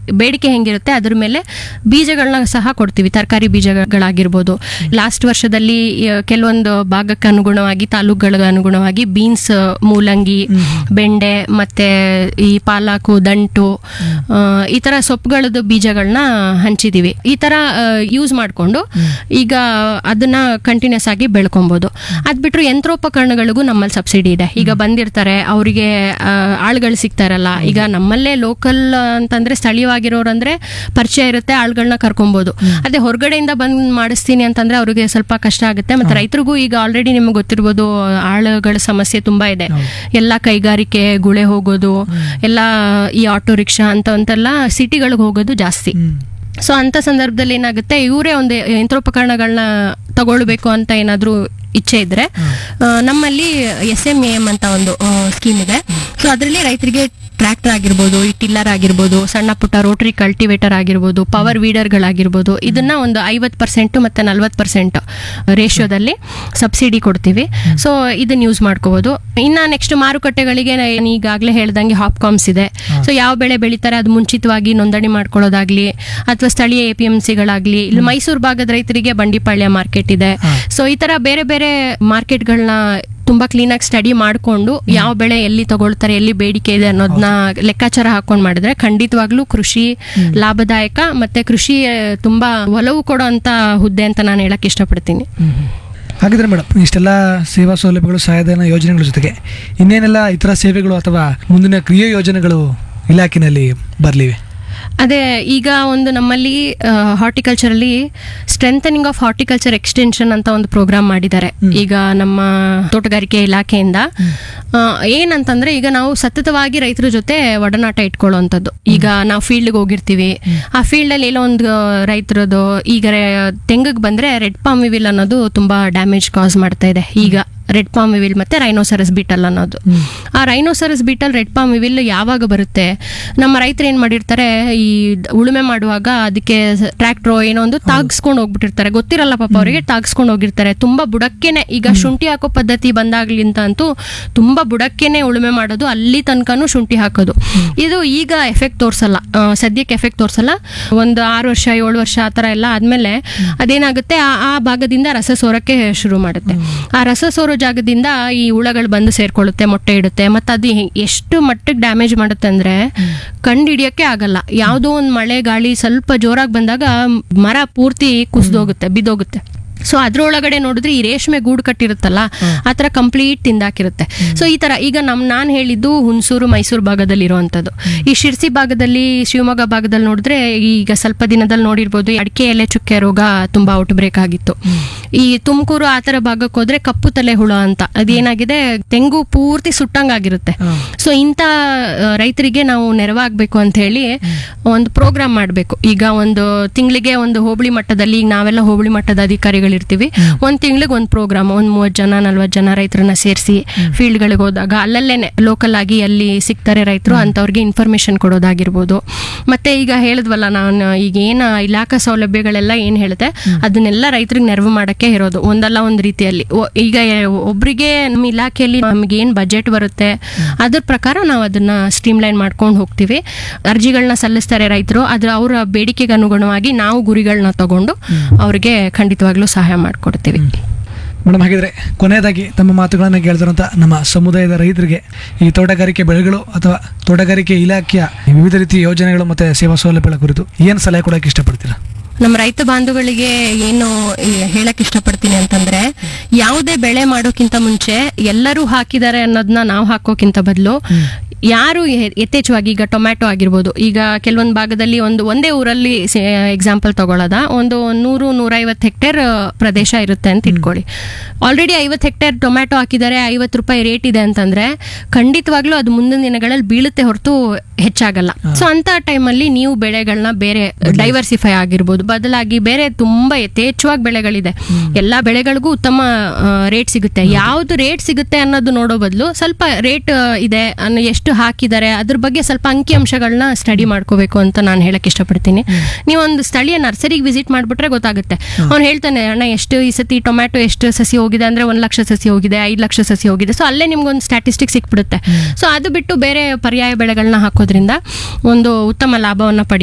ಬೇಡಿಕೆ ಹೆಂಗಿರುತ್ತೆ ಅದ್ರ ಮೇಲೆ ಬೀಜಗಳನ್ನ ಸಹ ಕೊಡ್ತೀವಿ ತರಕಾರಿ ಬೀಜಗಳಾಗಿರ್ಬೋದು ಲಾಸ್ಟ್ ವರ್ಷದಲ್ಲಿ ಆ, ಕೆಲವೊಂದು ಭಾಗಕ್ಕೆ ಅನುಗುಣವಾಗಿ ತಾಲೂಕುಗಳಿಗೆ ಅನುಗುಣವಾಗಿ ಬೀನ್ಸ್ ಮೂಲಂಗಿ ಬೆಂಡೆ ಮತ್ತೆ ಈ ಪಾಲಾಕು ದಂಟು ಆ, ಈ ತರ ಸೊಪ್ಪುಗಳದ್ದು ಬೀಜಗಳನ್ನ ಹಂಚಿದೀವಿ ಈ ತರ ಯೂಸ್ ಮಾಡಿಕೊಂಡು ಈಗ ಅದನ್ನ ಕಂಟಿನ್ಯೂಸ್ ಆಗಿ ಬೆಳ್ಕೊಬಹುದು ಅದ್ ಬಿಟ್ರು ಯಂತ್ರೋಪಕರಣಗಳಿಗೂ ನಮ್ಮಲ್ಲಿ ಸಬ್ಸಿಡಿ ಇದೆ ಈಗ ಬಂದಿರ್ತಾರೆ ಅವರಿಗೆ ಆಳುಗಳು ಸಿಗ್ತಾರಲ್ಲ ಈಗ ನಮ್ಮಲ್ಲೇ ಲೋಕಲ್ ಅಂತಂದ್ರೆ ಸ್ಥಳೀಯವಾಗಿರೋರು ಅಂದ್ರೆ ಪರಿಚಯ ಇರುತ್ತೆ ಆಳುಗಳನ್ನ ಕರ್ಕೊಬಹುದು ಅದೇ ಹೊರಗಡೆಯಿಂದ ಬಂದ್ ಮಾಡಿಸ್ತೀನಿ ಅಂತಂದ್ರೆ ಅವ್ರಿಗೆ ಸ್ವಲ್ಪ ಕಷ್ಟ ಆಗುತ್ತೆ ಮತ್ತೆ ರೈತರಿಗೂ ಈಗ ಆಲ್ರೆಡಿ ನಿಮ್ಗೆ ಗೊತ್ತಿರ್ಬೋದು ಆಳುಗಳ ಸಮಸ್ಯೆ ತುಂಬಾ ಇದೆ ಎಲ್ಲ ಕೈಗಾರಿಕೆ ಗುಳೆ ಹೋಗೋದು ಎಲ್ಲ ಈ ಆಟೋ ರಿಕ್ಷಾ ಅಂತ ಅಂತೆಲ್ಲ ಸಿಟಿಗಳಿಗೆ ಹೋಗೋದು ಜಾಸ್ತಿ ಸೊ ಅಂತ ಸಂದರ್ಭದಲ್ಲಿ ಏನಾಗುತ್ತೆ ಇವರೇ ಒಂದು ಯಂತ್ರೋಪಕರಣಗಳನ್ನ ತಗೊಳ್ಬೇಕು ಅಂತ ಏನಾದ್ರೂ ಇಚ್ಛೆ ಇದ್ರೆ ಆ, ನಮ್ಮಲ್ಲಿ ಎಸ್ ಎಂ ಎಂ ಅಂತ ಒಂದು ಸ್ಕೀಮ್ ಇದೆ ಸೊ ಅದರಲ್ಲಿ ರೈತರಿಗೆ ಟ್ರ್ಯಾಕ್ಟರ್ ಆಗಿರ್ಬೋದು ಈ ಟಿಲ್ಲರ್ ಆಗಿರ್ಬೋದು ಸಣ್ಣ ಪುಟ್ಟ ರೋಟರಿ ಕಲ್ಟಿವೇಟರ್ ಆಗಿರ್ಬೋದು ಪವರ್ ವೀಡರ್ಗಳಾಗಿರ್ಬೋದು ಇದನ್ನ ಒಂದು ಐವತ್ತು ಪರ್ಸೆಂಟ್ ಮತ್ತೆ ನಲ್ವತ್ತು ಪರ್ಸೆಂಟ್ ರೇಷಿಯೋದಲ್ಲಿ ಸಬ್ಸಿಡಿ ಕೊಡ್ತೀವಿ ಸೊ ಇದನ್ನ ಯೂಸ್ ಮಾಡ್ಕೋಬಹುದು ಇನ್ನ ನೆಕ್ಸ್ಟ್ ಮಾರುಕಟ್ಟೆಗಳಿಗೆ ನಾನು ಈಗಾಗಲೇ ಹೇಳ್ದಂಗೆ ಹಾಪ್ಕಾಮ್ಸ್ ಇದೆ ಸೊ ಯಾವ ಬೆಳೆ ಬೆಳೀತಾರೆ ಅದು ಮುಂಚಿತವಾಗಿ ನೋಂದಣಿ ಮಾಡ್ಕೊಳ್ಳೋದಾಗ್ಲಿ ಅಥವಾ ಸ್ಥಳೀಯ ಎ ಪಿ ಎಂ ಸಿಗಳಾಗ್ಲಿ ಇಲ್ಲಿ ಮೈಸೂರು ಭಾಗದ ರೈತರಿಗೆ ಬಂಡಿಪಾಳ್ಯ ಮಾರ್ಕೆಟ್ ಇದೆ ಸೊ ಈ ತರ ಬೇರೆ ಬೇರೆ ಮಾರ್ಕೆಟ್ಗಳನ್ನ ತುಂಬಾ ಕ್ಲೀನಾಗಿ ಸ್ಟಡಿ ಮಾಡಿಕೊಂಡು ಯಾವ ಬೆಳೆ ಎಲ್ಲಿ ತಗೊಳ್ತಾರೆ ಎಲ್ಲಿ ಬೇಡಿಕೆ ಇದೆ ಅನ್ನೋದನ್ನ ಲೆಕ್ಕಾಚಾರ ಹಾಕೊಂಡು ಮಾಡಿದ್ರೆ ಖಂಡಿತವಾಗ್ಲೂ ಕೃಷಿ ಲಾಭದಾಯಕ ಮತ್ತೆ ಕೃಷಿ ಆ, ತುಂಬಾ ಒಲವು ಕೊಡೋ ಅಂತ ಹುದ್ದೆ ಅಂತ ನಾನು ಹೇಳಕ್ ಇಷ್ಟಪಡ್ತೀನಿ ಹಾಗಿದ್ರೆ ಮೇಡಮ್ ಇಷ್ಟೆಲ್ಲ ಸೇವಾ ಸೌಲಭ್ಯಗಳು ಸಹಾಯಧನ ಯೋಜನೆಗಳ ಜೊತೆಗೆ ಇನ್ನೇನೆಲ್ಲ ಇತರ ಸೇವೆಗಳು ಅಥವಾ ಮುಂದಿನ ಕ್ರಿಯೆ ಯೋಜನೆಗಳು ಇಲಾಖೆನಲ್ಲಿ ಬರಲಿವೆ ಅದೇ ಈಗ ಒಂದು ನಮ್ಮಲ್ಲಿ ಹಾರ್ಟಿಕಲ್ಚರ್ ಅಲ್ಲಿ ಸ್ಟ್ರೆಂಥನಿಂಗ್ ಆಫ್ ಹಾರ್ಟಿಕಲ್ಚರ್ ಎಕ್ಸ್ಟೆನ್ಷನ್ ಅಂತ ಒಂದು ಪ್ರೋಗ್ರಾಮ್ ಮಾಡಿದ್ದಾರೆ ಈಗ ನಮ್ಮ ತೋಟಗಾರಿಕೆ ಇಲಾಖೆಯಿಂದ ಆ, ಏನಂತಂದ್ರೆ ಈಗ ನಾವು ಸತತವಾಗಿ ರೈತರ ಜೊತೆ ಒಡನಾಟ ಇಟ್ಕೊಳ್ಳುವಂಥದ್ದು ಈಗ ನಾವು ಫೀಲ್ಡ್ಗೆ ಹೋಗಿರ್ತೀವಿ ಆ ಫೀಲ್ಡ್ ಅಲ್ಲಿ ಎಲ್ಲೋ ಒಂದು ರೈತರದು ಈಗ ತೆಂಗಿಗೆ ಬಂದ್ರೆ ರೆಡ್ ಪಾಮಿವಿಲ್ ಅನ್ನೋದು ತುಂಬಾ ಡ್ಯಾಮೇಜ್ ಕಾಸ್ ಮಾಡ್ತಾ ಇದೆ ಈಗ ರೆಡ್ ಪಾಮಿವಿಲ್ ಮತ್ತೆ ರೈನೋಸರಸ್ ಬೀಟಲ್ ಅನ್ನೋದು ಆ ರೈನೋಸರಸ್ ಬೀಟಲ್ ರೆಡ್ ಪಾಮಿವಿಲ್ ಯಾವಾಗ ಬರುತ್ತೆ ನಮ್ಮ ರೈತರು ಏನ್ ಮಾಡಿರ್ತಾರೆ ಈ ದ್- ಉಳುಮೆ ಮಾಡುವಾಗ ಅದಕ್ಕೆ ಟ್ರ್ಯಾಕ್ಟ್ರೋ ಏನೋ ಒಂದು ತಾಗಿಸ್ಕೊಂಡು ಹೋಗ್ಬಿಟ್ಟಿರ್ತಾರೆ ಗೊತ್ತಿರಲ್ಲ ಪಾಪ ಅವರಿಗೆ ತಾಗಿಸ್ಕೊಂಡು ಹೋಗಿರ್ತಾರೆ ತುಂಬಾ ಬುಡಕ್ಕೇನೆ ಈಗ ಶುಂಠಿ ಹಾಕೋ ಪದ್ಧತಿ ಬಂದಾಗ್ಲಿಂತ ಅಂತೂ ತುಂಬಾ ಬುಡಕ್ಕೇನೆ ಉಳುಮೆ ಮಾಡೋದು ಅಲ್ಲಿ ತನಕನೂ ಶುಂಠಿ ಹಾಕೋದು ಇದು ಈಗ ಎಫೆಕ್ಟ್ ತೋರ್ಸಲ್ಲ ಆ, ಸದ್ಯಕ್ಕೆ ಎಫೆಕ್ಟ್ ತೋರ್ಸಲ್ಲ ಒಂದು ಆರು ವರ್ಷ ಏಳು ವರ್ಷ ಆ ಥರ ಎಲ್ಲ ಆದ್ಮೇಲೆ ಅದೇನಾಗುತ್ತೆ ಆ ಆ ಭಾಗದಿಂದ ರಸ ಸೋರಕ್ಕೆ ಶುರು ಮಾಡುತ್ತೆ ಆ ರಸ ಸೋರೋ ಜಾಗದಿಂದ ಈ ಹುಳಗಳು ಬಂದು ಸೇರ್ಕೊಳ್ಳುತ್ತೆ ಮೊಟ್ಟೆ ಇಡುತ್ತೆ ಮತ್ತೆ ಅದು ಹೆ- ಎಷ್ಟು ಮಟ್ಟಿಗೆ ಡ್ಯಾಮೇಜ್ ಮಾಡುತ್ತೆ ಅಂದ್ರೆ ಕಂಡು ಹಿಡಿಯಕ್ಕೆ ಆಗಲ್ಲ ಯಾವುದೋ ಒಂದು ಮಳೆ ಗಾಳಿ ಸ್ವಲ್ಪ ಜೋರಾಗಿ ಬಂದಾಗ ಮರ ಪೂರ್ತಿ ಕುಸ್ದೋಗುತ್ತೆ ಬಿದ್ದೋಗುತ್ತೆ ಸೊ ಅದ್ರೊಳಗಡೆ ನೋಡಿದ್ರೆ ಈ ರೇಷ್ಮೆ ಗೂಡು ಕಟ್ಟಿರುತ್ತಲ್ಲ ಆ ಥರ ಕಂಪ್ಲೀಟ್ ತಿಂದಾಕಿರುತ್ತೆ ಸೊ ಈ ತರ ಈಗ ನಮ್ ನಾನ್ ಹೇಳಿದ್ದು ಹುಣಸೂರು ಮೈಸೂರು ಭಾಗದಲ್ಲಿ ಇರುವಂತದ್ದು ಈ ಶಿರ್ಸಿ ಭಾಗದಲ್ಲಿ ಶಿವಮೊಗ್ಗ ಭಾಗದಲ್ಲಿ ನೋಡಿದ್ರೆ ಈಗ ಸ್ವಲ್ಪ ದಿನದಲ್ಲಿ ನೋಡಿರ್ಬೋದು ಈ ಅಡಿಕೆ ಎಲೆ ಚುಕ್ಕೆ ರೋಗ ತುಂಬಾ ಔಟ್ ಬ್ರೇಕ್ ಆಗಿತ್ತು ಈ ತುಮಕೂರು ಆ ಥರ ಭಾಗಕ್ಕೆ ಹೋದ್ರೆ ಕಪ್ಪು ತಲೆ ಹುಳ ಅಂತ ಅದೇನಾಗಿದೆ ತೆಂಗು ಪೂರ್ತಿ ಸುಟ್ಟಂಗಾಗಿರುತ್ತೆ ಸೊ ಇಂಥ ಆ, ರೈತರಿಗೆ ನಾವು ನೆರವಾಗಬೇಕು ಅಂತ ಹೇಳಿ ಒಂದು ಪ್ರೋಗ್ರಾಮ್ ಮಾಡಬೇಕು ಈಗ ಒಂದು ತಿಂಗಳಿಗೆ ಒಂದು ಹೋಬಳಿ ಮಟ್ಟದಲ್ಲಿ ಈಗ ನಾವೆಲ್ಲ ಹೋಬಳಿ ಮಟ್ಟದ ಅಧಿಕಾರಿಗಳಿರ್ತೀವಿ ಒಂದು ತಿಂಗಳಿಗೆ ಒಂದು ಪ್ರೋಗ್ರಾಮ್ ಒಂದು ಮೂವತ್ತು ಜನ ನಲ್ವತ್ತು ಜನ ರೈತರನ್ನ ಸೇರಿಸಿ ಫೀಲ್ಡ್ಗಳಿಗೆ ಹೋದಾಗ ಅಲ್ಲಲ್ಲೇನೆ ಲೋಕಲ್ ಆಗಿ ಅಲ್ಲಿ ಸಿಗ್ತಾರೆ ರೈತರು ಅಂಥವ್ರಿಗೆ ಇನ್ಫಾರ್ಮೇಶನ್ ಕೊಡೋದಾಗಿರ್ಬೋದು ಮತ್ತೆ ಈಗ ಹೇಳಿದ್ವಲ್ಲ ನಾನು ಈಗ ಏನು ಇಲಾಖಾ ಸೌಲಭ್ಯಗಳೆಲ್ಲ ಏನು ಹೇಳಿದೆ ಅದನ್ನೆಲ್ಲ ರೈತರಿಗೆ ನೆರವು ಮಾಡಕ್ಕೆ ಇರೋದು ಒಂದಲ್ಲ ಒಂದು ರೀತಿಯಲ್ಲಿ ಒ- ಈಗ ಒಬ್ರಿಗೆ ನಮ್ಮ ಇಲಾಖೆಯಲ್ಲಿ ನಮ್ಗೆ ಏನು ಬಜೆಟ್ ಬರುತ್ತೆ ಅದ್ರ ಪ್ರಕಾರ ನಾವು ಅದನ್ನ ಸ್ಟ್ರೀಮ್ಲೈನ್ ಮಾಡ್ಕೊಂಡು ಹೋಗ್ತೀವಿ ಅರ್ಜಿಗಳನ್ನ ಸಲ್ಲಿಸ್ತಾರೆ ರೈತರು ಅದ್ರ ಅವರ ಬೇಡಿಕೆಗೆ ಅನುಗುಣವಾಗಿ ನಾವು ಗುರಿಗಳನ್ನ ತಗೊಂಡು ಅವ್ರಿಗೆ ಖಂಡಿತವಾಗ್ಲೂ ಸಹಾಯ ಮಾಡಿಕೊಡ್ತೀವಿ ಮೇಡಮ್ ಹಾಗಿದ್ರೆ ಕೊನೆಯದಾಗಿ ತಮ್ಮ ಮಾತುಗಳನ್ನು ಕೇಳ್ತಿರುವಂಥ ನಮ್ಮ ಸಮುದಾಯದ ರೈತರಿಗೆ ಈ ತೋಟಗಾರಿಕೆ ಬೆಳೆಗಳು ಅಥವಾ ತೋಟಗಾರಿಕೆ ಇಲಾಖೆಯ ವಿವಿಧ ರೀತಿಯ ಯೋಜನೆಗಳು ಮತ್ತು ಸೇವಾ ಸೌಲಭ್ಯಗಳ ಕುರಿತು ಏನು ಸಲಹೆ ಕೊಡೋಕೆ ಇಷ್ಟಪಡ್ತೀರಾ ನಮ್ಮ ರೈತ ಬಾಂಧುಗಳಿಗೆ ಏನು ಈ ಹೇಳಕ್ ಇಷ್ಟಪಡ್ತೀನಿ ಅಂತಂದ್ರೆ ಯಾವುದೇ ಬೆಳೆ ಮಾಡೋಕ್ಕಿಂತ ಮುಂಚೆ ಎಲ್ಲರೂ ಹಾಕಿದ್ದಾರೆ ಅನ್ನೋದನ್ನ ನಾವು ಹಾಕೋಕ್ಕಿಂತ ಬದಲು ಯಾರು ಯೆ- ಯಥೇಚ್ಛವಾಗಿ ಈಗ ಟೊಮ್ಯಾಟೊ ಆಗಿರ್ಬೋದು ಈಗ ಕೆಲವೊಂದು ಭಾಗದಲ್ಲಿ ಒಂದು ಒಂದೇ ಊರಲ್ಲಿ ಎಕ್ಸಾಂಪಲ್ ತಗೊಳ್ಳೋದ ಒಂದು ನೂರು ನೂರೈವತ್ತು ಹೆಕ್ಟೇರ್ ಪ್ರದೇಶ ಇರುತ್ತೆ ಅಂತ ಇಟ್ಕೊಳ್ಳಿ ಆಲ್ರೆಡಿ ಐವತ್ತು ಹೆಕ್ಟೇರ್ ಟೊಮ್ಯಾಟೊ ಹಾಕಿದ್ದಾರೆ ಐವತ್ತು ರೂಪಾಯಿ ರೇಟ್ ಇದೆ ಅಂತಂದ್ರೆ ಖಂಡಿತವಾಗ್ಲೂ ಅದು ಮುಂದಿನ ದಿನಗಳಲ್ಲಿ ಬೀಳುತ್ತೆ ಹೊರತು ಹೆಚ್ಚಾಗಲ್ಲ ಸೊ ಅಂತ ಟೈಮಲ್ಲಿ ನೀವು ಬೆಳೆಗಳನ್ನ ಬೇರೆ ಡೈವರ್ಸಿಫೈ ಆಗಿರ್ಬೋದು ಬದಲಾಗಿ ಬೇರೆ ತುಂಬಾ ಯಥೇಚ್ಛವಾಗಿ ಬೆಳೆಗಳಿದೆ ಎಲ್ಲಾ ಬೆಳೆಗಳಿಗೂ ಉತ್ತಮ ರೇಟ್ ಸಿಗುತ್ತೆ ಯಾವ್ದು ರೇಟ್ ಸಿಗುತ್ತೆ ಅನ್ನೋದು ನೋಡೋ ಬದಲು ಸ್ವಲ್ಪ ರೇಟ್ ಇದೆ ಅನ್ನೋ ಎಷ್ಟು ಹಾಕಿದ್ದಾರೆ ಅದ್ರ ಬಗ್ಗೆ ಸ್ವಲ್ಪ ಅಂಕಿಅಂಶಗಳನ್ನ ಸ್ಟಡಿ ಮಾಡ್ಕೋಬೇಕು ಅಂತ ನಾನು ಹೇಳಕ್ ಇಷ್ಟಪಡ್ತೀನಿ ನೀವು ಒಂದು ಸ್ಥಳೀಯ ನರ್ಸರಿಗೆ ವಿಸಿಟ್ ಮಾಡ್ಬಿಟ್ರೆ ಗೊತ್ತಾಗುತ್ತೆ ಅವ್ನು ಹೇಳ್ತಾನೆ ಅಣ್ಣ ಎಷ್ಟು ಈ ಸತಿ ಟೊಮ್ಯಾಟೊ ಎಷ್ಟು ಸಸಿ ಹೋಗಿದೆ ಅಂದ್ರೆ ಒಂದ್ ಲಕ್ಷ ಸಸಿ ಹೋಗಿದೆ ಐದು ಲಕ್ಷ ಸಸಿ ಹೋಗಿದೆ ಸೊ ಅಲ್ಲೇ ನಿಮ್ಗೊಂದು ಸ್ಟ್ಯಾಟಿಸ್ಟಿಕ್ ಸಿಕ್ಬಿಡುತ್ತೆ ಸೊ ಅದು ಬಿಟ್ಟು ಬೇರೆ ಪರ್ಯಾಯ ಬೆಳೆಗಳನ್ನ ಹಾಕೋದ್ರಿಂದ ಒಂದು ಉತ್ತಮ ಲಾಭವನ್ನ ಪಡಿ